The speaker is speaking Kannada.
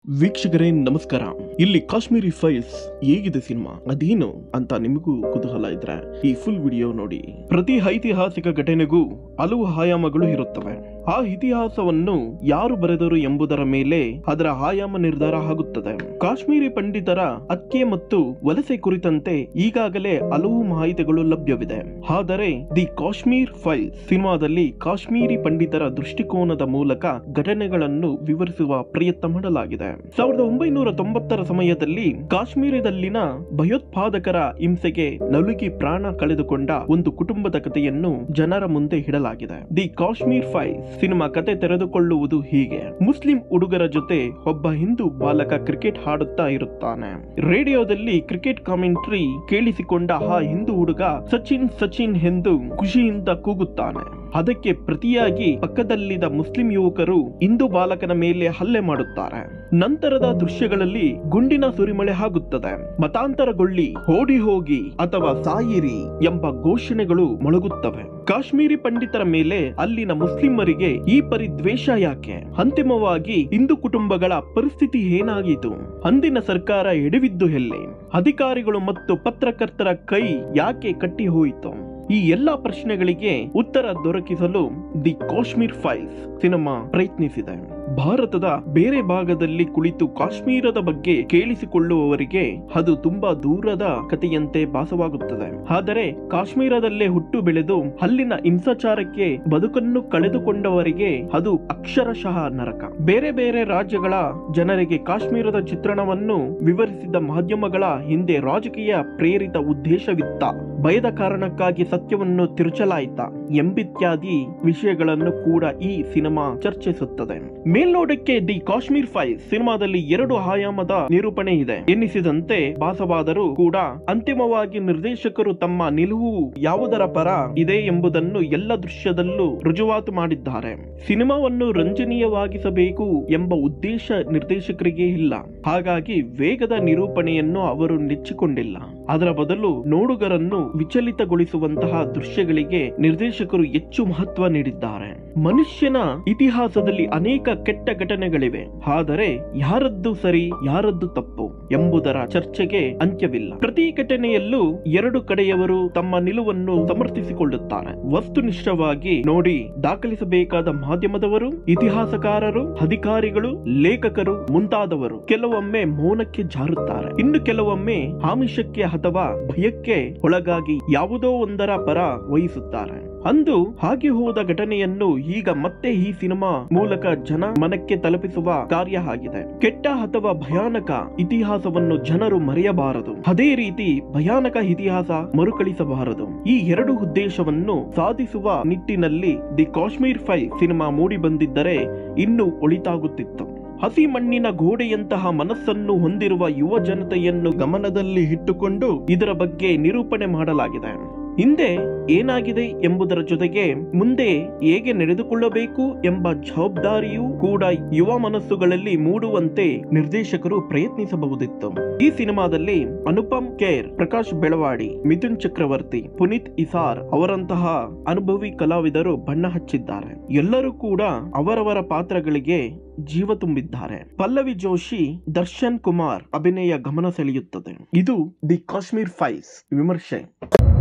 ವೀಕ್ಷಕರೇ ನಮಸ್ಕಾರ ಇಲ್ಲಿ ಕಾಶ್ಮೀರಿ ಫೈಲ್ಸ್ ಹೇಗಿದೆ ಸಿನಿಮಾ ಅದೇನು ಅಂತ ನಿಮಗೂ ಕುತೂಹಲ ಇದ್ರೆ ಈ ಫುಲ್ ವಿಡಿಯೋ ನೋಡಿ ಪ್ರತಿ ಐತಿಹಾಸಿಕ ಘಟನೆಗೂ ಹಲವು ಆಯಾಮಗಳು ಇರುತ್ತವೆ ಆ ಇತಿಹಾಸವನ್ನು ಯಾರು ಬರೆದರು ಎಂಬುದರ ಮೇಲೆ ಅದರ ಆಯಾಮ ನಿರ್ಧಾರ ಆಗುತ್ತದೆ ಕಾಶ್ಮೀರಿ ಪಂಡಿತರ ಹತ್ಯೆ ಮತ್ತು ವಲಸೆ ಕುರಿತಂತೆ ಈಗಾಗಲೇ ಹಲವು ಮಾಹಿತಿಗಳು ಲಭ್ಯವಿದೆ ಆದರೆ ದಿ ಕಾಶ್ಮೀರ್ ಫೈಲ್ ಸಿನಿಮಾದಲ್ಲಿ ಕಾಶ್ಮೀರಿ ಪಂಡಿತರ ದೃಷ್ಟಿಕೋನದ ಮೂಲಕ ಘಟನೆಗಳನ್ನು ವಿವರಿಸುವ ಪ್ರಯತ್ನ ಮಾಡಲಾಗಿದೆ ಸಾವಿರದ ಒಂಬೈನೂರ ತೊಂಬತ್ತರ ಸಮಯದಲ್ಲಿ ಕಾಶ್ಮೀರದಲ್ಲಿನ ಭಯೋತ್ಪಾದಕರ ಹಿಂಸೆಗೆ ನಲುಗಿ ಪ್ರಾಣ ಕಳೆದುಕೊಂಡ ಒಂದು ಕುಟುಂಬದ ಕಥೆಯನ್ನು ಜನರ ಮುಂದೆ ಇಡಲಾಗಿದೆ ದಿ ಕಾಶ್ಮೀರ್ ಫೈಲ್ ಸಿನಿಮಾ ಕತೆ ತೆರೆದುಕೊಳ್ಳುವುದು ಹೀಗೆ ಮುಸ್ಲಿಂ ಹುಡುಗರ ಜೊತೆ ಒಬ್ಬ ಹಿಂದೂ ಬಾಲಕ ಕ್ರಿಕೆಟ್ ಆಡುತ್ತಾ ಇರುತ್ತಾನೆ ರೇಡಿಯೋದಲ್ಲಿ ಕ್ರಿಕೆಟ್ ಕಾಮೆಂಟ್ರಿ ಕೇಳಿಸಿಕೊಂಡ ಆ ಹಿಂದೂ ಹುಡುಗ ಸಚಿನ್ ಸಚಿನ್ ಎಂದು ಖುಷಿಯಿಂದ ಕೂಗುತ್ತಾನೆ ಅದಕ್ಕೆ ಪ್ರತಿಯಾಗಿ ಪಕ್ಕದಲ್ಲಿದ್ದ ಮುಸ್ಲಿಂ ಯುವಕರು ಹಿಂದೂ ಬಾಲಕನ ಮೇಲೆ ಹಲ್ಲೆ ಮಾಡುತ್ತಾರೆ ನಂತರದ ದೃಶ್ಯಗಳಲ್ಲಿ ಗುಂಡಿನ ಸುರಿಮಳೆ ಆಗುತ್ತದೆ ಮತಾಂತರಗೊಳ್ಳಿ ಓಡಿ ಹೋಗಿ ಅಥವಾ ಸಾಯಿರಿ ಎಂಬ ಘೋಷಣೆಗಳು ಮೊಳಗುತ್ತವೆ ಕಾಶ್ಮೀರಿ ಪಂಡಿತರ ಮೇಲೆ ಅಲ್ಲಿನ ಮುಸ್ಲಿಮರಿಗೆ ಈ ಪರಿ ದ್ವೇಷ ಯಾಕೆ ಅಂತಿಮವಾಗಿ ಹಿಂದೂ ಕುಟುಂಬಗಳ ಪರಿಸ್ಥಿತಿ ಏನಾಗಿತು ಅಂದಿನ ಸರ್ಕಾರ ಎಡವಿದ್ದು ಎಲ್ಲೆ ಅಧಿಕಾರಿಗಳು ಮತ್ತು ಪತ್ರಕರ್ತರ ಕೈ ಯಾಕೆ ಕಟ್ಟಿ ಹೋಯಿತು ಈ ಎಲ್ಲಾ ಪ್ರಶ್ನೆಗಳಿಗೆ ಉತ್ತರ ದೊರಕಿಸಲು ದಿ ಕಾಶ್ಮೀರ್ ಫೈಲ್ಸ್ ಸಿನಿಮಾ ಪ್ರಯತ್ನಿಸಿದೆ ಭಾರತದ ಬೇರೆ ಭಾಗದಲ್ಲಿ ಕುಳಿತು ಕಾಶ್ಮೀರದ ಬಗ್ಗೆ ಕೇಳಿಸಿಕೊಳ್ಳುವವರಿಗೆ ಅದು ತುಂಬಾ ದೂರದ ಕಥೆಯಂತೆ ಭಾಸವಾಗುತ್ತದೆ ಆದರೆ ಕಾಶ್ಮೀರದಲ್ಲೇ ಹುಟ್ಟು ಬೆಳೆದು ಅಲ್ಲಿನ ಹಿಂಸಾಚಾರಕ್ಕೆ ಬದುಕನ್ನು ಕಳೆದುಕೊಂಡವರಿಗೆ ಅದು ಅಕ್ಷರಶಃ ನರಕ ಬೇರೆ ಬೇರೆ ರಾಜ್ಯಗಳ ಜನರಿಗೆ ಕಾಶ್ಮೀರದ ಚಿತ್ರಣವನ್ನು ವಿವರಿಸಿದ ಮಾಧ್ಯಮಗಳ ಹಿಂದೆ ರಾಜಕೀಯ ಪ್ರೇರಿತ ಉದ್ದೇಶವಿತ್ತ ಭಯದ ಕಾರಣಕ್ಕಾಗಿ ಸತ್ಯವನ್ನು ತಿರುಚಲಾಯಿತ ಎಂಬಿತ್ಯಾದಿ ವಿಷಯಗಳನ್ನು ಕೂಡ ಈ ಸಿನಿಮಾ ಚರ್ಚಿಸುತ್ತದೆ ಮೇಲ್ನೋಟಕ್ಕೆ ದಿ ಕಾಶ್ಮೀರ್ ಫೈಲ್ ಸಿನಿಮಾದಲ್ಲಿ ಎರಡು ಆಯಾಮದ ನಿರೂಪಣೆ ಇದೆ ಎನ್ನಿಸಿದಂತೆ ಭಾಸವಾದರೂ ಕೂಡ ಅಂತಿಮವಾಗಿ ನಿರ್ದೇಶಕರು ತಮ್ಮ ನಿಲುವು ಯಾವುದರ ಪರ ಇದೆ ಎಂಬುದನ್ನು ಎಲ್ಲ ದೃಶ್ಯದಲ್ಲೂ ರುಜುವಾತು ಮಾಡಿದ್ದಾರೆ ಸಿನಿಮಾವನ್ನು ರಂಜನೀಯವಾಗಿಸಬೇಕು ಎಂಬ ಉದ್ದೇಶ ನಿರ್ದೇಶಕರಿಗೆ ಇಲ್ಲ ಹಾಗಾಗಿ ವೇಗದ ನಿರೂಪಣೆಯನ್ನು ಅವರು ನೆಚ್ಚಿಕೊಂಡಿಲ್ಲ ಅದರ ಬದಲು ನೋಡುಗರನ್ನು ವಿಚಲಿತಗೊಳಿಸುವಂತಹ ದೃಶ್ಯಗಳಿಗೆ ನಿರ್ದೇಶಕರು ಹೆಚ್ಚು ಮಹತ್ವ ನೀಡಿದ್ದಾರೆ ಮನುಷ್ಯನ ಇತಿಹಾಸದಲ್ಲಿ ಅನೇಕ ಕೆಟ್ಟ ಘಟನೆಗಳಿವೆ ಆದರೆ ಯಾರದ್ದು ಸರಿ ಯಾರದ್ದು ತಪ್ಪು ಎಂಬುದರ ಚರ್ಚೆಗೆ ಅಂತ್ಯವಿಲ್ಲ ಪ್ರತಿ ಘಟನೆಯಲ್ಲೂ ಎರಡು ಕಡೆಯವರು ತಮ್ಮ ನಿಲುವನ್ನು ಸಮರ್ಥಿಸಿಕೊಳ್ಳುತ್ತಾರೆ ವಸ್ತುನಿಷ್ಠವಾಗಿ ನೋಡಿ ದಾಖಲಿಸಬೇಕಾದ ಮಾಧ್ಯಮದವರು ಇತಿಹಾಸಕಾರರು ಅಧಿಕಾರಿಗಳು ಲೇಖಕರು ಮುಂತಾದವರು ಕೆಲವೊಮ್ಮೆ ಮೌನಕ್ಕೆ ಜಾರುತ್ತಾರೆ ಇನ್ನು ಕೆಲವೊಮ್ಮೆ ಆಮಿಷಕ್ಕೆ ಅಥವಾ ಭಯಕ್ಕೆ ಒಳಗಾಗಿ ಯಾವುದೋ ಒಂದರ ಪರ ವಹಿಸುತ್ತಾರೆ ಅಂದು ಹಾಗೆ ಹೋದ ಘಟನೆಯನ್ನು ಈಗ ಮತ್ತೆ ಈ ಸಿನಿಮಾ ಮೂಲಕ ಜನ ಮನಕ್ಕೆ ತಲುಪಿಸುವ ಕಾರ್ಯ ಆಗಿದೆ ಕೆಟ್ಟ ಅಥವಾ ಭಯಾನಕ ಇತಿಹಾಸವನ್ನು ಜನರು ಮರೆಯಬಾರದು ಅದೇ ರೀತಿ ಭಯಾನಕ ಇತಿಹಾಸ ಮರುಕಳಿಸಬಾರದು ಈ ಎರಡು ಉದ್ದೇಶವನ್ನು ಸಾಧಿಸುವ ನಿಟ್ಟಿನಲ್ಲಿ ದಿ ಕಾಶ್ಮೀರ್ ಫೈಲ್ ಸಿನಿಮಾ ಮೂಡಿ ಬಂದಿದ್ದರೆ ಇನ್ನೂ ಒಳಿತಾಗುತ್ತಿತ್ತು ಹಸಿ ಮಣ್ಣಿನ ಗೋಡೆಯಂತಹ ಮನಸ್ಸನ್ನು ಹೊಂದಿರುವ ಯುವ ಜನತೆಯನ್ನು ಗಮನದಲ್ಲಿ ಇಟ್ಟುಕೊಂಡು ಇದರ ಬಗ್ಗೆ ನಿರೂಪಣೆ ಮಾಡಲಾಗಿದೆ ಹಿಂದೆ ಏನಾಗಿದೆ ಎಂಬುದರ ಜೊತೆಗೆ ಮುಂದೆ ಹೇಗೆ ನಡೆದುಕೊಳ್ಳಬೇಕು ಎಂಬ ಜವಾಬ್ದಾರಿಯೂ ಕೂಡ ಯುವ ಮನಸ್ಸುಗಳಲ್ಲಿ ಮೂಡುವಂತೆ ನಿರ್ದೇಶಕರು ಪ್ರಯತ್ನಿಸಬಹುದಿತ್ತು ಈ ಸಿನಿಮಾದಲ್ಲಿ ಅನುಪಮ್ ಖೇರ್ ಪ್ರಕಾಶ್ ಬೆಳವಾಡಿ ಮಿಥುನ್ ಚಕ್ರವರ್ತಿ ಪುನೀತ್ ಇಸಾರ್ ಅವರಂತಹ ಅನುಭವಿ ಕಲಾವಿದರು ಬಣ್ಣ ಹಚ್ಚಿದ್ದಾರೆ ಎಲ್ಲರೂ ಕೂಡ ಅವರವರ ಪಾತ್ರಗಳಿಗೆ ಜೀವ ತುಂಬಿದ್ದಾರೆ ಪಲ್ಲವಿ ಜೋಶಿ ದರ್ಶನ್ ಕುಮಾರ್ ಅಭಿನಯ ಗಮನ ಸೆಳೆಯುತ್ತದೆ ಇದು ದಿ ಕಾಶ್ಮೀರ್ ಫೈಲ್ಸ್ ವಿಮರ್ಶೆ